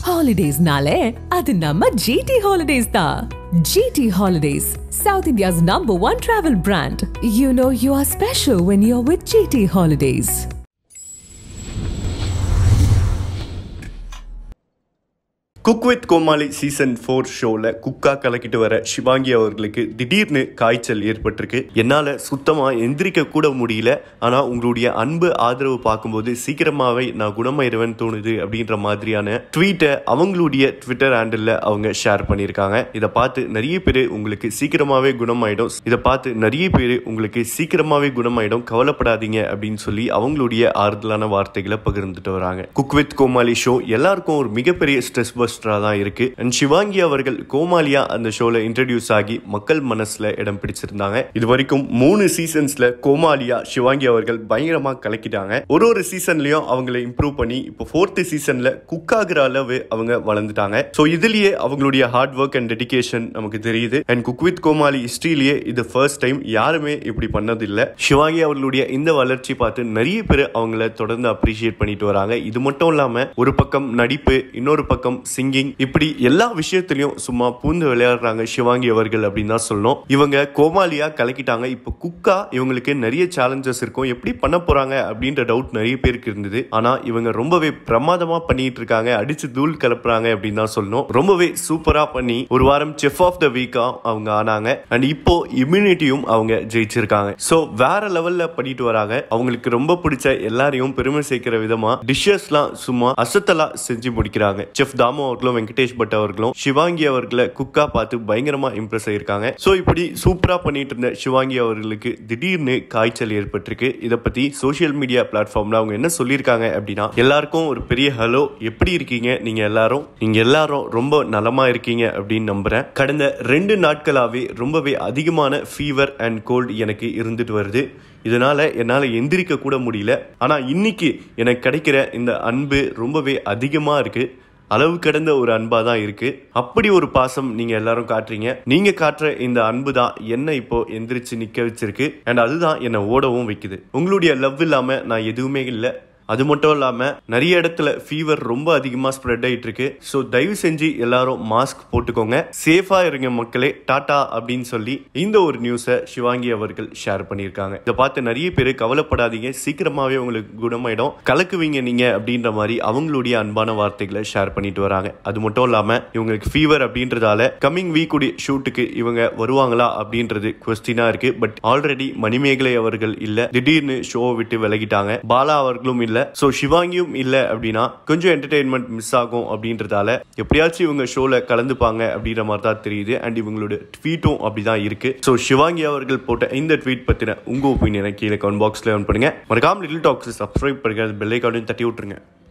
ஹாலிடேஸ்னாலே அது நம்ம ஜிடி ஹாலிடேஸ் தான் GT Holidays south India's number one travel brand you know you are special when you are with GT Holidays cook with Comali season four ஷோவில் குக்கா கலக்கிட்டு வர சிவாங்கி அவர்களுக்கு திடீர்னு காய்ச்சல் ஏற்பட்டிருக்கு என்னால் சுத்தமாக எந்திரிக்க கூட முடியல ஆனால் உங்களுடைய அன்பு ஆதரவு பார்க்கும்போது சீக்கிரமாகவே நான் குணமாயிருவேன் தோணுது அப்படின்ற மாதிரியான ட்வீட்டை அவங்களுடைய ட்விட்டர் ஹேண்டில் அவங்க ஷேர் பண்ணியிருக்காங்க இதை பார்த்து நிறைய பேர் உங்களுக்கு சீக்கிரமாகவே குணமாயிடும் இதை பார்த்து நிறைய பேர் உங்களுக்கு சீக்கிரமாகவே குணமாயிடும் கவலைப்படாதீங்க அப்படின்னு சொல்லி அவங்களுடைய ஆறுதலான வார்த்தைகளை பகிர்ந்துட்டு வராங்க குக் வித் கோமாளி ஷோ எல்லாருக்கும் ஒரு மிகப்பெரிய ஸ்ட்ரெஸ் பஸ்டரா தான் இருக்கு அண்ட் சிவாங்கி அவர்கள் கோமாலியா அந்த ஷோல இன்ட்ரடியூஸ் ஆகி மக்கள் மனசுல இடம் பிடிச்சிருந்தாங்க இது வரைக்கும் மூணு சீசன்ஸ்ல கோமாலியா சிவாங்கி அவர்கள் பயங்கரமா கலக்கிட்டாங்க ஒரு ஒரு சீசன்லயும் அவங்கள இம்ப்ரூவ் பண்ணி இப்போ ஃபோர்த் சீசன்ல குக் ஆகுற அளவு அவங்க வளர்ந்துட்டாங்க ஸோ இதுலயே அவங்களுடைய ஹார்ட் ஒர்க் அண்ட் டெடிகேஷன் நமக்கு தெரியுது அண்ட் குக் வித் கோமாளி ஹிஸ்டரியிலேயே இது ஃபர்ஸ்ட் டைம் யாருமே இப்படி பண்ணதில்லை சிவாங்கி அவர்களுடைய இந்த வளர்ச்சி பார்த்து நிறைய பேர் அவங்கள தொடர்ந்து அப்ரிஷியேட் பண்ணிட்டு வராங்க இது மட்டும் இல்லாம ஒரு பக்கம் நடிப்பு இன்னொரு பக்கம் சிங்கிங் இப்படி எல்லா விஷயத்திலையும் சும்மா பூந்து விளையாடுறாங்க சிவாங்கி அவர்கள் அப்படின்னு தான் சொல்லணும் இவங்க கோமாலியா கலக்கிட்டாங்க இப்போ குக்கா இவங்களுக்கு நிறைய சேலஞ்சஸ் இருக்கும் எப்படி பண்ண போறாங்க அப்படின்ற டவுட் நிறைய பேருக்கு இருந்தது ஆனா இவங்க ரொம்பவே பிரமாதமா பண்ணிட்டு இருக்காங்க அடிச்சு தூள் கலப்புறாங்க அப்படின்னு தான் சொல்லணும் ரொம்பவே சூப்பரா பண்ணி ஒரு வாரம் செஃப் ஆஃப் த வீக்கா அவங்க ஆனாங்க அண்ட் இப்போ இம்யூனிட்டியும் அவங்க ஜெயிச்சிருக்காங்க ஸோ வேற லெவல்ல பண்ணிட்டு வராங்க அவங்களுக்கு ரொம்ப பிடிச்ச எல்லாரையும் பெருமை சேர்க்கிற விதமா டிஷ்ஷஸ்லாம் சும்மா அசத்தலா செஞ்சு முடிக்கிறாங்க செஃப் தாமு அவர்களும் வெங்கடேஷ் பட் அவர்களும் சிவாங்கி அவர்களை குக்கா பார்த்து பயங்கரமா இம்ப்ரெஸ் ஆயிருக்காங்க ஸோ இப்படி சூப்பரா பண்ணிட்டு இருந்த சிவாங்கி அவர்களுக்கு திடீர்னு காய்ச்சல் ஏற்பட்டிருக்கு இதை பத்தி சோஷியல் மீடியா பிளாட்ஃபார்ம்ல அவங்க என்ன சொல்லியிருக்காங்க அப்படின்னா எல்லாருக்கும் ஒரு பெரிய ஹலோ எப்படி இருக்கீங்க நீங்க எல்லாரும் நீங்க எல்லாரும் ரொம்ப நலமா இருக்கீங்க அப்படின்னு நம்புறேன் கடந்த ரெண்டு நாட்களாவே ரொம்பவே அதிகமான ஃபீவர் அண்ட் கோல்டு எனக்கு இருந்துட்டு வருது இதனால என்னால் எந்திரிக்க கூட முடியல ஆனால் இன்னைக்கு எனக்கு கிடைக்கிற இந்த அன்பு ரொம்பவே அதிகமாக இருக்கு அளவு கடந்த ஒரு அன்பா தான் இருக்கு அப்படி ஒரு பாசம் நீங்க எல்லாரும் காட்டுறீங்க நீங்க காட்டுற இந்த அன்பு தான் என்ன இப்போ எந்திரிச்சு நிக்க வச்சிருக்கு அண்ட் அதுதான் என்னை ஓடவும் வைக்குது உங்களுடைய லவ் இல்லாம நான் எதுவுமே இல்லை அது மட்டும் இல்லாம நிறைய இடத்துல ஃபீவர் ரொம்ப அதிகமா ஸ்ப்ரெட் ஆயிட்டு இருக்கு ஸோ தயவு செஞ்சு எல்லாரும் மாஸ்க் போட்டுக்கோங்க சேஃபா இருங்க மக்களே டாடா அப்படின்னு சொல்லி இந்த ஒரு நியூஸை சிவாங்கி அவர்கள் ஷேர் பண்ணியிருக்காங்க இதை பார்த்து நிறைய பேர் கவலைப்படாதீங்க சீக்கிரமாவே உங்களுக்கு குணமாயிடும் கலக்குவீங்க நீங்க அப்படின்ற மாதிரி அவங்களுடைய அன்பான வார்த்தைகளை ஷேர் பண்ணிட்டு வராங்க அது மட்டும் இல்லாம இவங்களுக்கு ஃபீவர் அப்படின்றதால கம்மிங் வீக் உடைய ஷூட்டுக்கு இவங்க வருவாங்களா அப்படின்றது கொஸ்டினா இருக்கு பட் ஆல்ரெடி மணிமேகலை அவர்கள் இல்ல திடீர்னு ஷோவை விட்டு விலகிட்டாங்க பாலா அவர்களும் இல்ல ஸோ சிவாங்கியும் இல்ல அப்படின்னா கொஞ்சம் என்டர்டைன்மெண்ட் மிஸ் ஆகும் அப்படின்றதால எப்படியாச்சும் இவங்க ஷோல கலந்துப்பாங்க அப்படின்ற மாதிரி தான் தெரியுது அண்ட் இவங்களோட ட்வீட்டும் அப்படிதான் இருக்கு ஸோ சிவாங்கி அவர்கள் போட்ட இந்த ட்வீட் பத்தின உங்க ஒப்பீனியனை கீழே கமெண்ட் பாக்ஸ்ல பண்ணுங்க மறக்காம லிட்டில் டாக்ஸ் சப்ஸ்கிரைப் பண்ணுங்க பெல் ஐக்கானையும் தட்டி விட்டுருங்க